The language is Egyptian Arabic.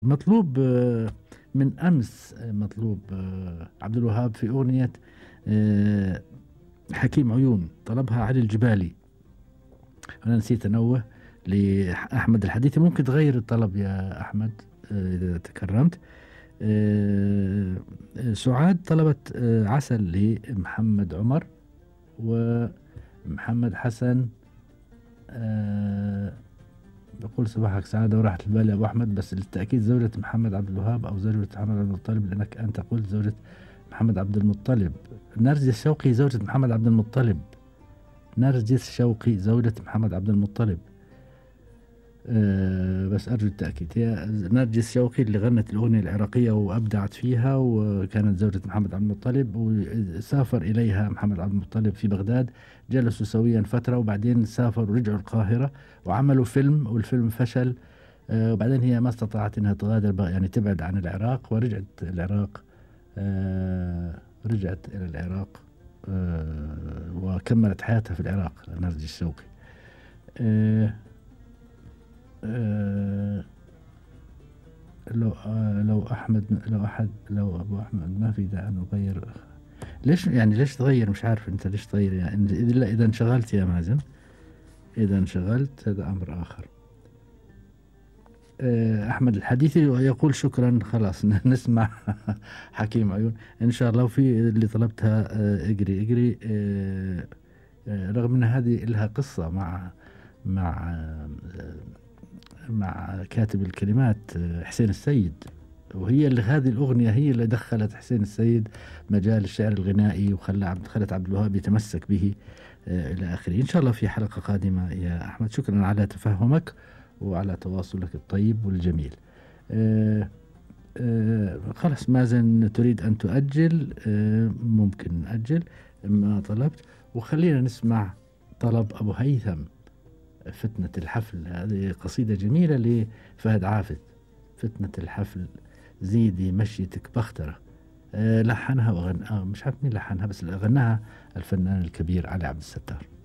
مطلوب آه، من امس آه، مطلوب آه، عبد الوهاب في اغنيه حكيم عيون طلبها علي الجبالي انا نسيت انوه لاحمد الحديثي ممكن تغير الطلب يا احمد اذا تكرمت سعاد طلبت عسل لمحمد عمر ومحمد حسن بقول صباحك سعادة وراحة البال يا أبو أحمد بس للتأكيد زوجة محمد عبد الوهاب أو زوجة محمد عبد المطلب لأنك أنت قلت زوجة محمد عبد المطلب نرجس شوقي زوجة محمد عبد المطلب نرجس شوقي زوجة محمد عبد المطلب أه بس أرجو التأكيد هي نرجس شوقي اللي غنت الأغنية العراقية وأبدعت فيها وكانت زوجة محمد عبد المطلب وسافر إليها محمد عبد المطلب في بغداد جلسوا سويا فترة وبعدين سافروا ورجعوا القاهرة وعملوا فيلم والفيلم فشل أه وبعدين هي ما استطاعت انها تغادر يعني تبعد عن العراق ورجعت العراق أه رجعت الى العراق أه وكملت حياتها في العراق نرجس الشوقي أه آه، لو آه، لو احمد لو احد لو ابو احمد ما في داعي نغير ليش يعني ليش تغير مش عارف انت ليش تغير يعني الا اذا انشغلت يا مازن اذا انشغلت هذا امر اخر آه، احمد الحديثي يقول شكرا خلاص نسمع حكيم عيون ان شاء الله وفي اللي طلبتها اجري اجري رغم ان هذه لها قصه مع مع مع كاتب الكلمات آه، حسين السيد وهي اللي هذه الأغنية هي اللي دخلت حسين السيد مجال الشعر الغنائي وخلى عبد خلت عبد الوهاب يتمسك به آه، إلى آخره إن شاء الله في حلقة قادمة يا أحمد شكرا على تفهمك وعلى تواصلك الطيب والجميل آه آه خلاص مازن تريد أن تؤجل آه ممكن نأجل ما طلبت وخلينا نسمع طلب أبو هيثم فتنة الحفل هذه قصيدة جميلة لفهد عافد فتنة الحفل زيدي مشيتك بخترة آه، لحنها وغنى آه، مش عارف مين لحنها بس غناها الفنان الكبير علي عبد الستار